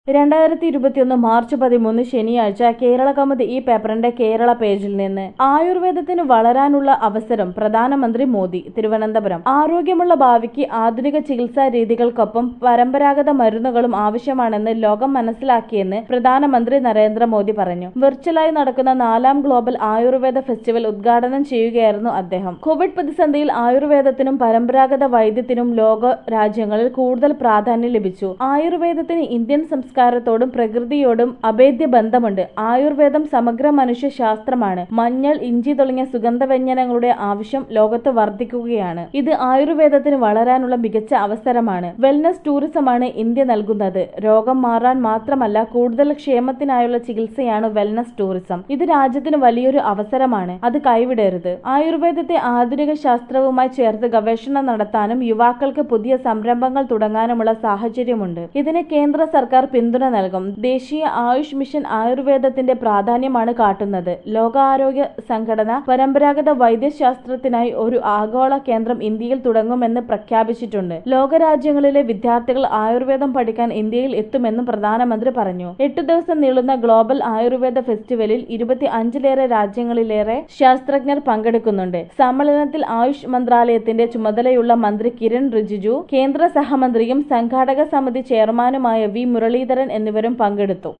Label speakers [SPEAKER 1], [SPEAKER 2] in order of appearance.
[SPEAKER 1] രണ്ടായിരത്തി ഇരുപത്തിയൊന്ന് മാർച്ച് പതിമൂന്ന് ശനിയാഴ്ച കേരള കൗമുദി ഈ പേപ്പറിന്റെ കേരള പേജിൽ നിന്ന് ആയുർവേദത്തിന് വളരാനുള്ള അവസരം പ്രധാനമന്ത്രി മോദി തിരുവനന്തപുരം ആരോഗ്യമുള്ള ഭാവിക്ക് ആധുനിക ചികിത്സാ രീതികൾക്കൊപ്പം പരമ്പരാഗത മരുന്നുകളും ആവശ്യമാണെന്ന് ലോകം മനസ്സിലാക്കിയെന്ന് പ്രധാനമന്ത്രി നരേന്ദ്രമോദി പറഞ്ഞു വെർച്വലായി നടക്കുന്ന നാലാം ഗ്ലോബൽ ആയുർവേദ ഫെസ്റ്റിവൽ ഉദ്ഘാടനം ചെയ്യുകയായിരുന്നു അദ്ദേഹം കോവിഡ് പ്രതിസന്ധിയിൽ ആയുർവേദത്തിനും പരമ്പരാഗത വൈദ്യത്തിനും ലോക രാജ്യങ്ങളിൽ കൂടുതൽ പ്രാധാന്യം ലഭിച്ചു ആയുർവേദത്തിന് ഇന്ത്യൻ സംസ്കാരത്തോടും പ്രകൃതിയോടും അഭേദ്യ ബന്ധമുണ്ട് ആയുർവേദം സമഗ്ര മനുഷ്യ ശാസ്ത്രമാണ് മഞ്ഞൾ ഇഞ്ചി തുടങ്ങിയ സുഗന്ധവ്യഞ്ജനങ്ങളുടെ ആവശ്യം ലോകത്ത് വർദ്ധിക്കുകയാണ് ഇത് ആയുർവേദത്തിന് വളരാനുള്ള മികച്ച അവസരമാണ് വെൽനസ് ടൂറിസമാണ് ഇന്ത്യ നൽകുന്നത് രോഗം മാറാൻ മാത്രമല്ല കൂടുതൽ ക്ഷേമത്തിനായുള്ള ചികിത്സയാണ് വെൽനസ് ടൂറിസം ഇത് രാജ്യത്തിന് വലിയൊരു അവസരമാണ് അത് കൈവിടരുത് ആയുർവേദത്തെ ആധുനിക ശാസ്ത്രവുമായി ചേർത്ത് ഗവേഷണം നടത്താനും യുവാക്കൾക്ക് പുതിയ സംരംഭങ്ങൾ തുടങ്ങാനുമുള്ള സാഹചര്യമുണ്ട് ഇതിന് കേന്ദ്ര സർക്കാർ പിന്തുണ നൽകും ദേശീയ ആയുഷ് മിഷൻ ആയുർവേദത്തിന്റെ പ്രാധാന്യമാണ് കാട്ടുന്നത് ലോകാരോഗ്യ സംഘടന പരമ്പരാഗത വൈദ്യശാസ്ത്രത്തിനായി ഒരു ആഗോള കേന്ദ്രം ഇന്ത്യയിൽ തുടങ്ങുമെന്ന് പ്രഖ്യാപിച്ചിട്ടുണ്ട് ലോകരാജ്യങ്ങളിലെ വിദ്യാർത്ഥികൾ ആയുർവേദം പഠിക്കാൻ ഇന്ത്യയിൽ എത്തുമെന്നും പ്രധാനമന്ത്രി പറഞ്ഞു എട്ടു ദിവസം നീളുന്ന ഗ്ലോബൽ ആയുർവേദ ഫെസ്റ്റിവലിൽ ഇരുപത്തി അഞ്ചിലേറെ രാജ്യങ്ങളിലേറെ ശാസ്ത്രജ്ഞർ പങ്കെടുക്കുന്നുണ്ട് സമ്മേളനത്തിൽ ആയുഷ് മന്ത്രാലയത്തിന്റെ ചുമതലയുള്ള മന്ത്രി കിരൺ റിജിജു കേന്ദ്ര സഹമന്ത്രിയും സംഘാടക സമിതി ചെയർമാനുമായ വി മുരളീധരൻ എന്നിവരും പങ്കെടുത്തു